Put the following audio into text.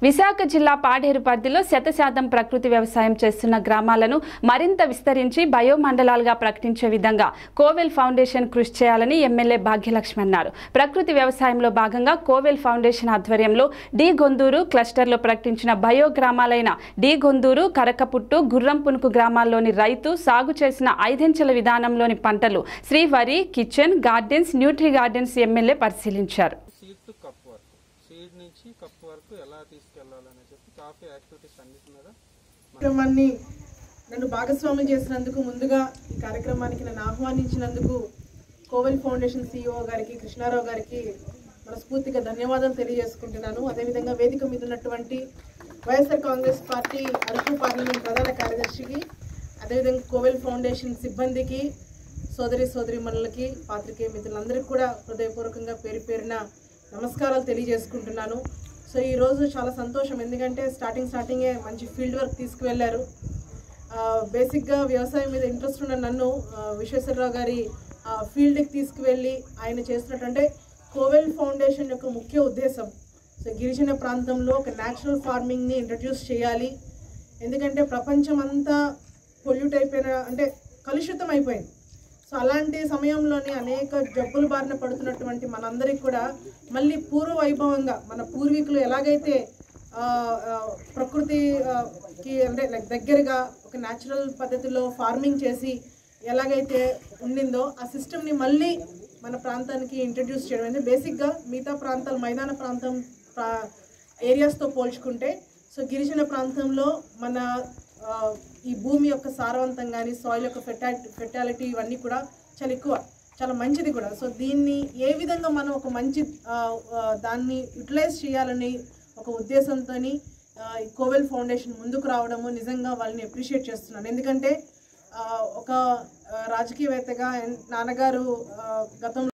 విశాఖ జిల్లా పాడేరు పరిధిలో శతశాతం ప్రకృతి వ్యవసాయం చేస్తున్న గ్రామాలను మరింత విస్తరించి బయోమండలాలుగా ప్రకటించే విధంగా కోవెల్ ఫౌండేషన్ కృషి చేయాలని ఎమ్మెల్యే భాగ్యలక్ష్మి అన్నారు ప్రకృతి వ్యవసాయంలో భాగంగా కోవెల్ ఫౌండేషన్ ఆధ్వర్యంలో డి గొందూరు క్లస్టర్లో ప్రకటించిన బయో గ్రామాలైన డి గొందూరు కరకపుట్టు గుర్రంపునుకు గ్రామాల్లోని రైతు సాగు చేసిన ఐదంచెల విధానంలోని పంటలు శ్రీవరి kitchen gardens nutri gardens MLA పరిశీలించారు సీడ్ టు కప్ వరకు సీడ్ నుంచి కప్ వరకు ఎలా తీసుకెళ్లాలని చెప్పి కాఫీ యాక్టివిటీస్ అన్నిటి మీద కార్యక్రమాన్ని నన్ను భాగస్వామ్యం చేసినందుకు ముందుగా ఈ కార్యక్రమానికి నన్ను ఆహ్వానించినందుకు కోవెల్ ఫౌండేషన్ సిఇఓ గారికి కృష్ణారావు గారికి మనస్ఫూర్తిగా ధన్యవాదాలు తెలియజేసుకుంటున్నాను అదేవిధంగా వేదిక మీద ఉన్నటువంటి YSR Congress party Araku parliament ప్రధాన కార్యదర్శికి అదేవిధంగా కోవెల్ ఫౌండేషన్ సిబ్బందికి సోదరి సోదరి మనులకి పాత్రికేయ మిత్రులందరికీ కూడా హృదయపూర్వకంగా పేరు పేరున నమస్కారాలు తెలియజేసుకుంటున్నాను సో ఈ రోజు చాలా సంతోషం ఎందుకంటే స్టార్టింగ్ స్టార్టింగే మంచి ఫీల్డ్ వర్క్ తీసుకువెళ్ళారు ఆ, బేసిక్గా వ్యవసాయం మీద ఇంట్రెస్ట్ ఉన్న నన్ను ఆ, విశ్వేశ్వరరావు గారి ఆ, ఫీల్డ్కి తీసుకువెళ్ళి ఆయన చేస్తున్నటువంటి కోవెల్ ఫౌండేషన్ యొక్క ముఖ్య ఉద్దేశం సో గిరిజన ప్రాంతంలో ఒక న్యాచురల్ ఫార్మింగ్ని ఇంట్రడ్యూస్ చేయాలి ఎందుకంటే ప్రపంచం అంతా పొల్యూట్ అయిపోయిన అంటే కలుషితం అయిపోయింది సో అలాంటి సమయంలోనే అనేక జబ్బులు బారిన పడుతున్నటువంటి మనందరికి కూడా మళ్ళీ పూర్వ వైభవంగా మన పూర్వీకులు ఎలాగైతే ఆ, ఆ, ప్రకృతి ఆ, కి అంటే లైక్ దగ్గరగా ఒక న్యాచురల్ పద్ధతిలో ఫార్మింగ్ చేసి ఎలాగైతే ఉండిందో ఆ సిస్టమ్ని మళ్ళీ మన ప్రాంతానికి ఇంట్రడ్యూస్ చేయడం అనేది బేసిక్గా మిగతా ప్రాంతాలు మైదాన ప్రాంతం ప్రా- ఏరియాస్తో పోల్చుకుంటే సో గిరిజన ప్రాంతంలో మన ఆ, ఈ భూమి యొక్క సారవంతం కానీ సాయిల్ యొక్క ఫెటా ఫెటాలిటీ ఇవన్నీ కూడా చాలా ఎక్కువ చాలా మంచిది కూడా సో దీన్ని ఏ విధంగా మనం ఒక మంచి ఆ, ఆ, దాన్ని యూటిలైజ్ చేయాలని ఒక ఉద్దేశంతో కోవెల్ ఫౌండేషన్ ముందుకు రావడము నిజంగా వాళ్ళని అప్రిషియేట్ చేస్తున్నాను ఎందుకంటే ఆ, ఒక ఆ, రాజకీయవేత్తగా నాన్నగారు ఆ, గతంలో